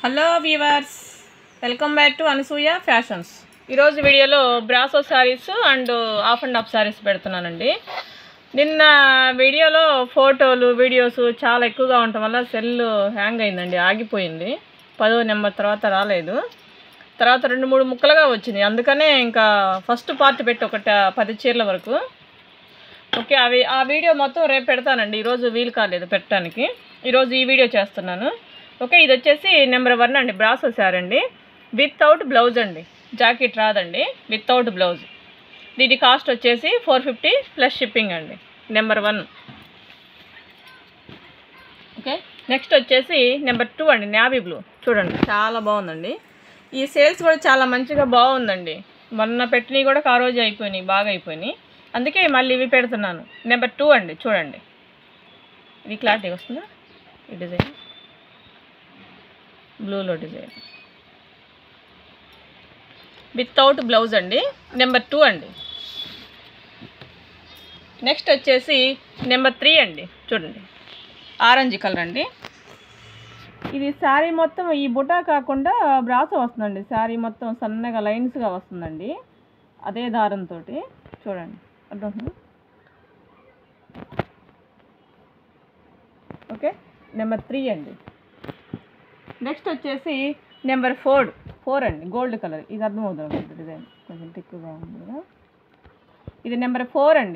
hello viewers welcome back to Anasuya fashions ఈరోజు వీడియోలో బ్రాసో saris and half and half saris పెడుతున్నానండి నిన్న వీడియోలో ఫోటోలు వీడియోస్ చాలా ఎక్కువగా ఉండటం వల్ల సెల్ హ్యాంగ్ అయిందండి ఆగిపోయింది పదో నెంబర్ తర్వాత రాలేదు తర్వాత రెండు మూడు ముక్కలుగా వచ్చింది అందుకనే ఇంకా ఫస్ట్ పార్ట్ పెట్టి ఒక పది చీరల వరకు ఓకే అవి ఆ వీడియో మొత్తం రేపు పెడతానండి ఈరోజు వీలు కాలేదు పెట్టడానికి ఈరోజు ఈ వీడియో చేస్తున్నాను ఓకే ఇది వచ్చేసి నెంబర్ వన్ అండి బ్రాసో శారీ అండి వితౌట్ బ్లౌజ్ అండి జాకెట్ రాదండి వితౌట్ బ్లౌజ్ దీని కాస్ట్ వచ్చేసి ఫోర్ ఫిఫ్టీ ప్లస్ షిప్పింగ్ అండి నెంబర్ వన్ ఓకే నెక్స్ట్ వచ్చేసి నెంబర్ టూ అండి నావీ బ్లూ చూడండి చాలా బాగుందండి ఈ సేల్స్ కూడా చాలా మంచిగా బాగుందండి మొన్న పెట్టినవి కూడా ఆ రోజు అయిపోయినాయి బాగా అయిపోయినాయి అందుకే మళ్ళీ ఇవి పెడుతున్నాను నెంబర్ టూ అండి చూడండి ఇది క్లారిటీ వస్తుందా ఈ డిజైన్ బ్లూలో డిజైన్ వితౌట్ బ్లౌజ్ అండి నెంబర్ టూ అండి నెక్స్ట్ వచ్చేసి నెంబర్ త్రీ అండి చూడండి ఆరెంజ్ కలర్ అండి ఇది శారీ మొత్తం ఈ బుటా కాకుండా బ్రాసో వస్తుందండి శారీ మొత్తం సన్నగా లైన్స్గా వస్తుందండి అదే దారంతో చూడండి అర్థం ఓకే నెంబర్ త్రీ అండి నెక్స్ట్ వచ్చేసి నెంబర్ ఫోర్ ఫోర్ అండి గోల్డ్ కలర్ ఇది అర్థమవుతుంది డిజైన్ కొంచెం టిక్కుగా ఉంది కదా ఇది నెంబర్ ఫోర్ అండి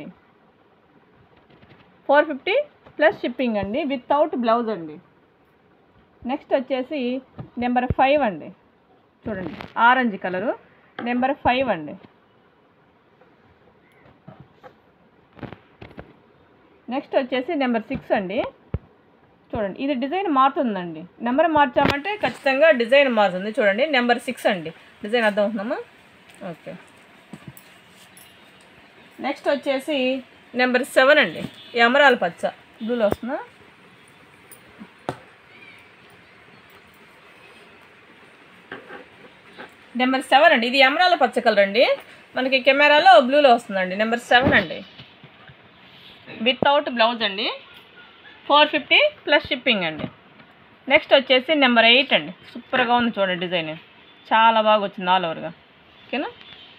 ఫోర్ ఫిఫ్టీ ప్లస్ షిప్పింగ్ అండి వితౌట్ బ్లౌజ్ అండి నెక్స్ట్ వచ్చేసి నెంబర్ ఫైవ్ అండి చూడండి ఆరెంజ్ కలరు నెంబర్ ఫైవ్ అండి నెక్స్ట్ వచ్చేసి నెంబర్ సిక్స్ అండి చూడండి ఇది డిజైన్ మారుతుందండి నెంబర్ మార్చామంటే ఖచ్చితంగా డిజైన్ మారుతుంది చూడండి నెంబర్ సిక్స్ అండి డిజైన్ అర్థం అవుతుందమ్మా ఓకే నెక్స్ట్ వచ్చేసి నెంబర్ సెవెన్ అండి ఎమరాల పచ్చ బ్లూలో వస్తుందా నెంబర్ సెవెన్ అండి ఇది ఎమరాల పచ్చ కలర్ అండి మనకి కెమెరాలో బ్లూలో వస్తుందండి నెంబర్ సెవెన్ అండి వితౌట్ బ్లౌజ్ అండి ఫోర్ ఫిఫ్టీ ప్లస్ షిప్పింగ్ అండి నెక్స్ట్ వచ్చేసి నెంబర్ ఎయిట్ అండి సూపర్గా ఉంది చూడండి డిజైన్ చాలా బాగా వచ్చింది ఆల్ ఓవర్గా ఓకేనా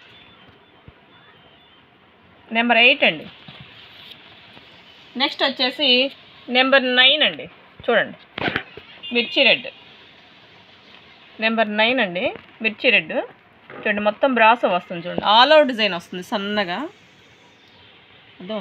నెంబర్ ఎయిట్ అండి నెక్స్ట్ వచ్చేసి నెంబర్ నైన్ అండి చూడండి మిర్చి రెడ్ నెంబర్ నైన్ అండి మిర్చి రెడ్ చూడండి మొత్తం బ్రాసో వస్తుంది చూడండి ఆల్ అవుట్ డిజైన్ వస్తుంది సన్నగా అదో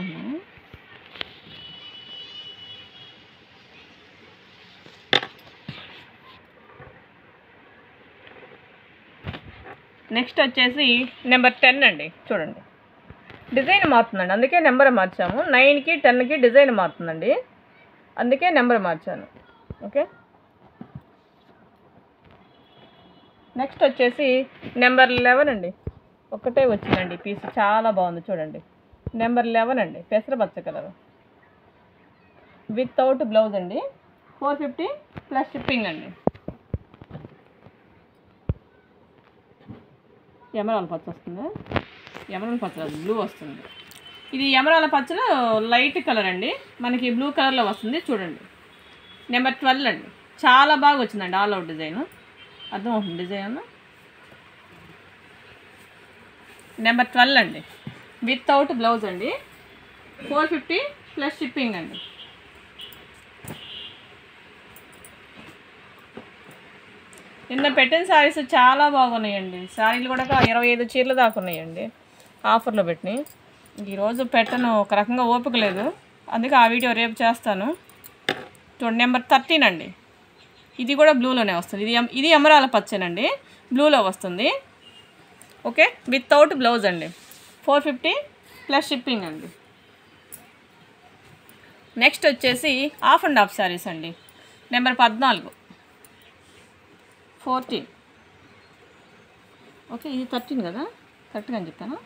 నెక్స్ట్ వచ్చేసి నెంబర్ టెన్ అండి చూడండి డిజైన్ మారుతుందండి అందుకే నెంబర్ మార్చాము నైన్కి టెన్కి డిజైన్ మారుతుందండి అందుకే నెంబర్ మార్చాను ఓకే నెక్స్ట్ వచ్చేసి నెంబర్ లెవెన్ అండి ఒక్కటే వచ్చిందండి పీస్ చాలా బాగుంది చూడండి నెంబర్ లెవెన్ అండి పెసరపచ్చ కలర్ వితౌట్ బ్లౌజ్ అండి ఫోర్ ఫిఫ్టీ ప్లస్ షిప్పింగ్ అండి ఎమరాల పచ్చ వస్తుంది ఎమరాల పచ్చ రాదు బ్లూ వస్తుంది ఇది ఎమరాల పచ్చలో లైట్ కలర్ అండి మనకి బ్లూ కలర్లో వస్తుంది చూడండి నెంబర్ ట్వెల్వ్ అండి చాలా బాగా వచ్చిందండి ఆల్ అవుట్ డిజైన్ అర్థమవుతుంది డిజైన్ నెంబర్ ట్వెల్వ్ అండి వితౌట్ బ్లౌజ్ అండి ఫోర్ ఫిఫ్టీ ప్లస్ షిప్పింగ్ అండి నిన్న పెట్టిన శారీస్ చాలా బాగున్నాయండి శారీలు కూడా ఒక ఇరవై ఐదు చీరలు దాకా ఉన్నాయండి ఆఫర్లో పెట్టినాయి ఈరోజు పెట్టను ఒక రకంగా ఓపిక లేదు అందుకే ఆ వీడియో రేపు చేస్తాను చూడండి నెంబర్ థర్టీన్ అండి ఇది కూడా బ్లూలోనే వస్తుంది ఇది ఎం- ఇది ఎమరాల పచ్చనండి బ్లూలో వస్తుంది ఓకే వితౌట్ బ్లౌజ్ అండి ఫోర్ ఫిఫ్టీ ప్లస్ షిప్పింగ్ అండి నెక్స్ట్ వచ్చేసి ఆఫ్ అండ్ ఆఫ్ శారీస్ అండి నెంబర్ పద్నాలుగు ఫోర్టీన్ ఓకే ఇది థర్టీన్ కదా కరెక్ట్గా అని చెప్తాను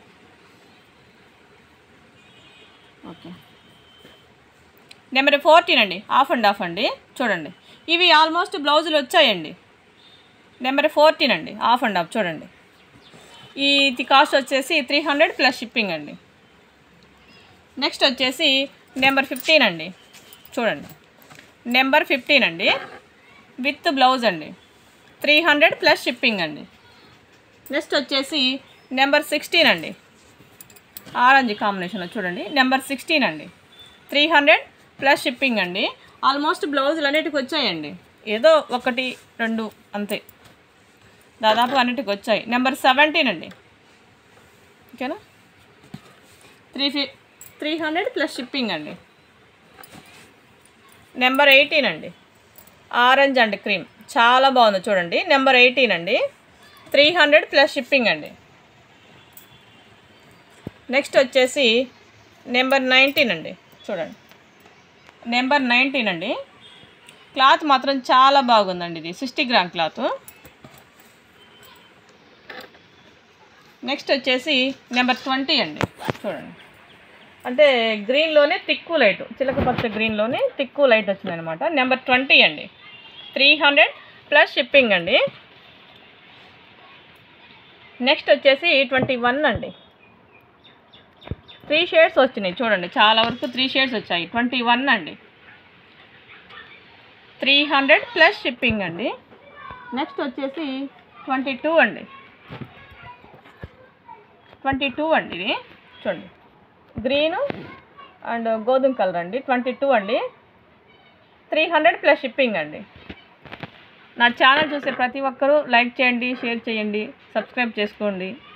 ఓకే నెంబర్ ఫోర్టీన్ అండి ఆఫ్ అండ్ ఆఫ్ అండి చూడండి ఇవి ఆల్మోస్ట్ బ్లౌజులు వచ్చాయండి నెంబర్ ఫోర్టీన్ అండి ఆఫ్ అండ్ ఆఫ్ చూడండి ఈ ఇది కాస్ట్ వచ్చేసి త్రీ హండ్రెడ్ ప్లస్ షిప్పింగ్ అండి నెక్స్ట్ వచ్చేసి నెంబర్ ఫిఫ్టీన్ అండి చూడండి నెంబర్ ఫిఫ్టీన్ అండి విత్ బ్లౌజ్ అండి త్రీ హండ్రెడ్ ప్లస్ షిప్పింగ్ అండి నెక్స్ట్ వచ్చేసి నెంబర్ సిక్స్టీన్ అండి ఆరెంజ్ కాంబినేషన్లో చూడండి నెంబర్ సిక్స్టీన్ అండి త్రీ హండ్రెడ్ ప్లస్ షిప్పింగ్ అండి ఆల్మోస్ట్ బ్లౌజులు అన్నిటికి వచ్చాయండి ఏదో ఒకటి రెండు అంతే దాదాపు అన్నిటికి వచ్చాయి నెంబర్ సెవెంటీన్ అండి ఓకేనా త్రీ ఫి త్రీ హండ్రెడ్ ప్లస్ షిప్పింగ్ అండి నెంబర్ ఎయిటీన్ అండి ఆరెంజ్ అండ్ క్రీమ్ చాలా బాగుంది చూడండి నెంబర్ ఎయిటీన్ అండి త్రీ హండ్రెడ్ ప్లస్ షిప్పింగ్ అండి నెక్స్ట్ వచ్చేసి నెంబర్ నైన్టీన్ అండి చూడండి నెంబర్ నైన్టీన్ అండి క్లాత్ మాత్రం చాలా బాగుందండి ఇది సిక్స్టీ గ్రామ్ క్లాత్ నెక్స్ట్ వచ్చేసి నెంబర్ ట్వంటీ అండి చూడండి అంటే గ్రీన్లోనే తిక్కు లైట్ చిలక పచ్చ గ్రీన్లోనే తిక్కు లైట్ వచ్చింది అనమాట నెంబర్ ట్వంటీ అండి త్రీ హండ్రెడ్ ప్లస్ షిప్పింగ్ అండి నెక్స్ట్ వచ్చేసి ట్వంటీ వన్ అండి త్రీ షేడ్స్ వచ్చినాయి చూడండి చాలా వరకు త్రీ షేడ్స్ వచ్చాయి ట్వంటీ వన్ అండి త్రీ హండ్రెడ్ ప్లస్ షిప్పింగ్ అండి నెక్స్ట్ వచ్చేసి ట్వంటీ టూ అండి ట్వంటీ టూ అండి ఇది చూడండి గ్రీను అండ్ గోధుమ కలర్ అండి ట్వంటీ టూ అండి త్రీ హండ్రెడ్ ప్లస్ షిప్పింగ్ అండి నా ఛానల్ చూసే ప్రతి ఒక్కరూ లైక్ చేయండి షేర్ చేయండి సబ్స్క్రైబ్ చేసుకోండి